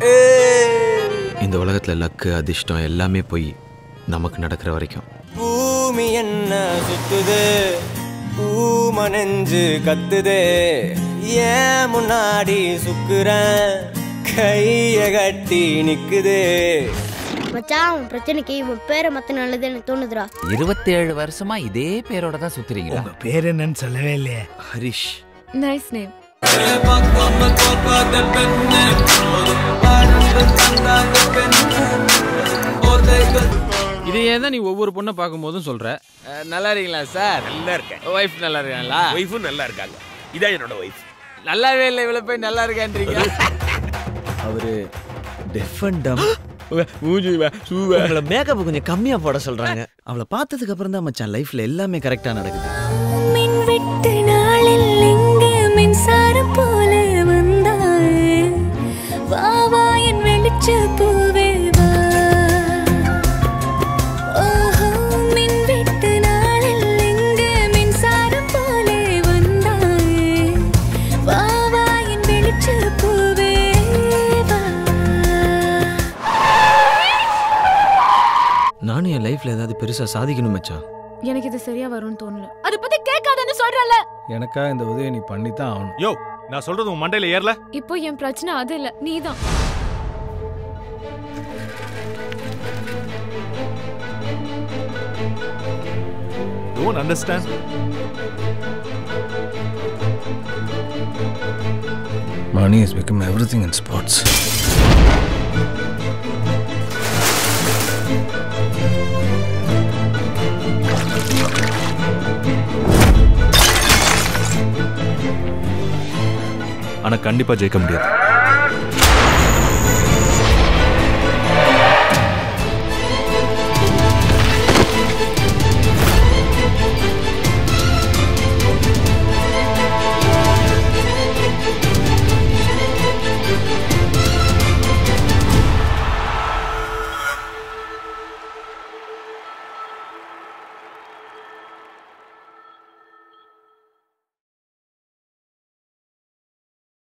இந்த உலகத்துல லக்கு அதிர்ஷ்டம் எல்லாமே போய் நமக்கு நடக்கிற வரைக்கும் பூமி என்ன சுத்துது பூம நெஞ்சு கத்துது ஏன் முன்னாடி சுக்குறேன் கைய கட்டி நிக்குது மச்சான் உன் பிரச்சனைக்கு உன் பேரை மத்த நல்லது எனக்கு தோணுதுடா இருபத்தேழு வருஷமா இதே பேரோட தான் சுத்துறீங்களா உங்க பேர் என்னன்னு சொல்லவே இல்லையே ஹரிஷ் நைஸ் நேம் இதையே தான் நீ ஒவ்வொரு பொண்ணை பார்க்கும்போதும் சொல்ற அஹ், நல்லா இருக்கீங்களா சார் நல்லா இருக்கேன் ஒய்ஃப் நல்லா இருக்காங்களா ஒய்ஃபும் நல்லா இருக்காங்க இதான் என்னோட ஒய்ஃப் நல்லாவே இல்லை இவ்வளோ போய் நல்லா இருக்கேன்றீங்க அவரு டெஃப் அண்ட் டம் மூஞ்சி சூவ உங்களை மேக்கப் கொஞ்சம் கம்மியா போட சொல்றாங்க அவளை பார்த்ததுக்கு அப்புறம் தான் மச்சான் லைஃப்ல எல்லாமே கரெக்டா நடக்குது மின் விட்டு நாளில் எங்கே மின்சாரம் போல வந்தாயே வா வா என் வெளிச்ச பூவே வா ஓஹோ மின் விட்டு நாளில் எங்கே மின்சாரம் போல வந்தாயே வா வா என் வெளிச்ச பூவே வா நானும் என் லைஃப்ல ஏதாவது பெருசா சாதிக்கணும் மச்சான் எனக்கு இது சரியா வரும்னு தோணல அத பத்தி கேட்காதன்னு சொல்றல எனக்கா இந்த உதவியை நீ பண்ணித்தான் ஆகணும் யோ நான் சொல்றது உன் மண்டையில ஏறல இப்போ என் பிரச்சனை அது இல்ல நீதான் don't understand Money has become everything in sports. ஆனா கண்டிப்பா ஜெயிக்க முடியாது